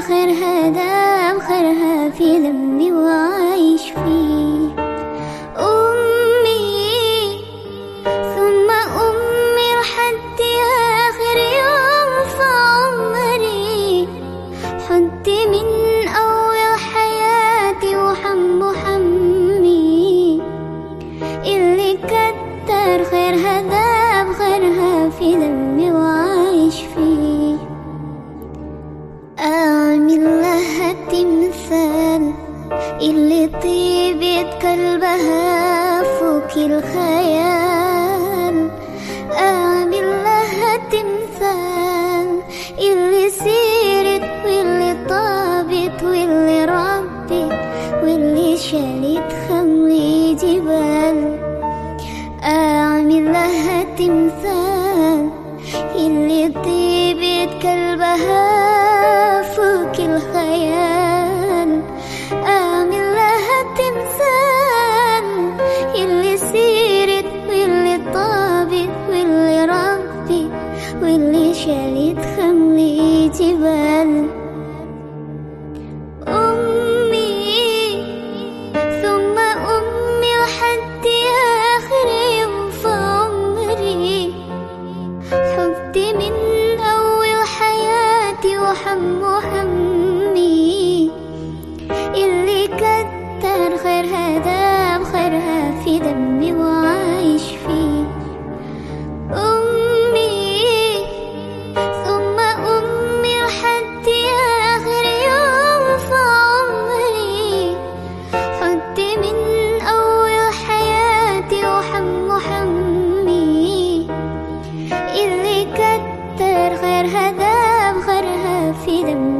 خيرها دام خيرها في ذنبي وعايش فيه أمي ثم أمي لحد آخر يوم في عمري حدي من أول حياتي وحم حمي اللي كتر خيرها ذاب خيرها في ذنبي وعايش فيه أعمل لها تمثال اللي طيبة قلبها فوق الخيال أعمل لها تمثال اللي سيرت واللي طابت واللي ربت واللي شالت خمل جبال أعمل لها تمثال اللي طيبة قلبها فوق الخيال أعمل لها تمثال اللي سيرت واللي طابت واللي ربت واللي شالت خمل جبال أمي ثم أمي لحد آخر يوم في عمري حبي من أول حياتي وحم حمي اللي كتر خيرها دام خيرها في دمي وعايش فيه أمي ثم أمي لحد آخر يوم في عمري حدي من أول حياتي وحم حمي اللي كتر خيرها ذاب خيرها في دمي